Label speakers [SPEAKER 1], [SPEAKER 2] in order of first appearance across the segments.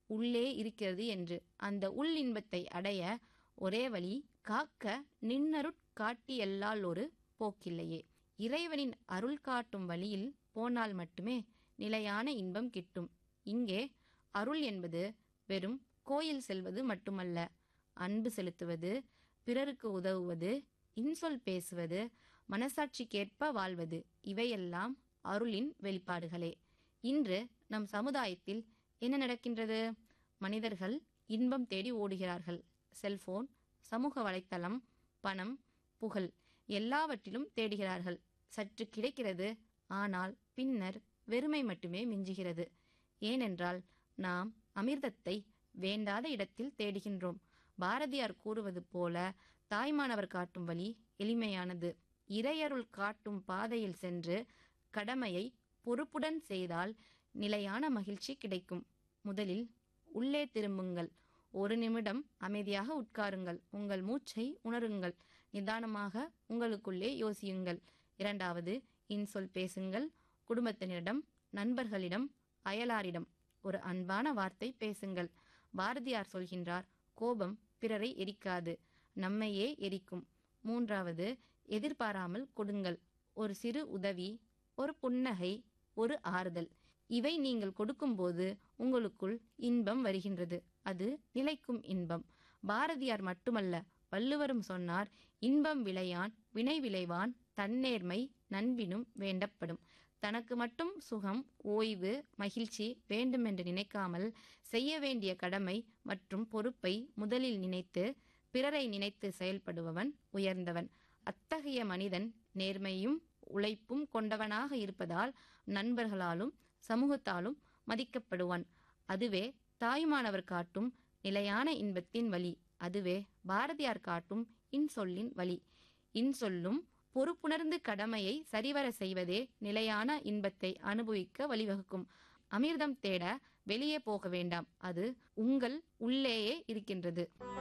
[SPEAKER 1] உள்ளே இருக்கிறது என்று அந்த உள் இன்பத்தை அடைய ஒரே வழி காக்க நின்னருட் காட்டியல்லால் ஒரு போக்கில்லையே இறைவனின் அருள் காட்டும் வழியில் போனால் மட்டுமே நிலையான இன்பம் கிட்டும் இங்கே அருள் என்பது வெறும் கோயில் செல்வது மட்டுமல்ல அன்பு செலுத்துவது பிறருக்கு உதவுவது இன்சொல் பேசுவது மனசாட்சிக்கேற்ப வாழ்வது இவையெல்லாம் அருளின் வெளிப்பாடுகளே இன்று நம் சமுதாயத்தில் என்ன நடக்கின்றது மனிதர்கள் இன்பம் தேடி ஓடுகிறார்கள் செல்போன் சமூக வலைத்தளம் பணம் புகழ் எல்லாவற்றிலும் தேடுகிறார்கள் சற்று கிடைக்கிறது ஆனால் பின்னர் வெறுமை மட்டுமே மிஞ்சுகிறது ஏனென்றால் நாம் அமிர்தத்தை வேண்டாத இடத்தில் தேடுகின்றோம் பாரதியார் கூறுவது போல தாய்மானவர் காட்டும் வழி எளிமையானது இறையருள் காட்டும் பாதையில் சென்று கடமையை பொறுப்புடன் செய்தால் நிலையான மகிழ்ச்சி கிடைக்கும் முதலில் உள்ளே திரும்புங்கள் ஒரு நிமிடம் அமைதியாக உட்காருங்கள் உங்கள் மூச்சை உணருங்கள் நிதானமாக உங்களுக்குள்ளே யோசியுங்கள் இரண்டாவது இன்சொல் பேசுங்கள் குடும்பத்தினரிடம் நண்பர்களிடம் அயலாரிடம் ஒரு அன்பான வார்த்தை பேசுங்கள் பாரதியார் சொல்கின்றார் கோபம் பிறரை எரிக்காது நம்மையே எரிக்கும் மூன்றாவது எதிர்பாராமல் கொடுங்கள் ஒரு சிறு உதவி ஒரு புன்னகை ஒரு ஆறுதல் இவை நீங்கள் கொடுக்கும்போது உங்களுக்குள் இன்பம் வருகின்றது அது நிலைக்கும் இன்பம் பாரதியார் மட்டுமல்ல வள்ளுவரும் சொன்னார் இன்பம் விளையான் வினை விளைவான் தன்னேர்மை நண்பினும் வேண்டப்படும் தனக்கு மட்டும் சுகம் ஓய்வு மகிழ்ச்சி வேண்டுமென்று நினைக்காமல் செய்ய வேண்டிய கடமை மற்றும் பொறுப்பை முதலில் நினைத்து பிறரை நினைத்து செயல்படுபவன் உயர்ந்தவன் அத்தகைய மனிதன் நேர்மையும் உழைப்பும் கொண்டவனாக இருப்பதால் நண்பர்களாலும் சமூகத்தாலும் மதிக்கப்படுவான் அதுவே தாயுமானவர் காட்டும் நிலையான இன்பத்தின் வழி அதுவே பாரதியார் காட்டும் இன்சொல்லின் வழி இன்சொல்லும் பொறுப்புணர்ந்து கடமையை சரிவர செய்வதே நிலையான இன்பத்தை அனுபவிக்க வழிவகுக்கும் அமிர்தம் தேட வெளியே போக வேண்டாம் அது உங்கள் உள்ளேயே இருக்கின்றது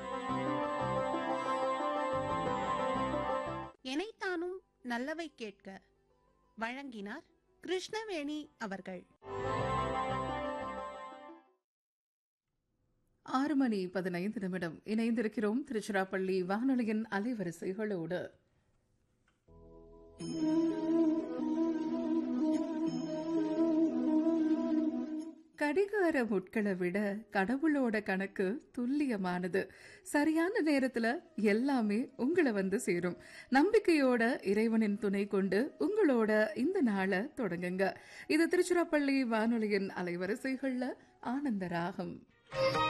[SPEAKER 2] எனைத்தானும் நல்லவை கேட்க வழங்கினார் கிருஷ்ணவேணி அவர்கள்
[SPEAKER 3] ஆறு மணி பதினைந்து நிமிடம் இணைந்திருக்கிறோம் திருச்சிராப்பள்ளி வானொலியின் அலைவரிசைகளோடு கடிகார முட்களை விட கடவுளோட கணக்கு துல்லியமானது சரியான நேரத்துல எல்லாமே உங்களை வந்து சேரும் நம்பிக்கையோட இறைவனின் துணை கொண்டு உங்களோட இந்த நாளை தொடங்குங்க இது திருச்சிராப்பள்ளி வானொலியின் அலைவரிசைகள்ல ஆனந்த ராகம்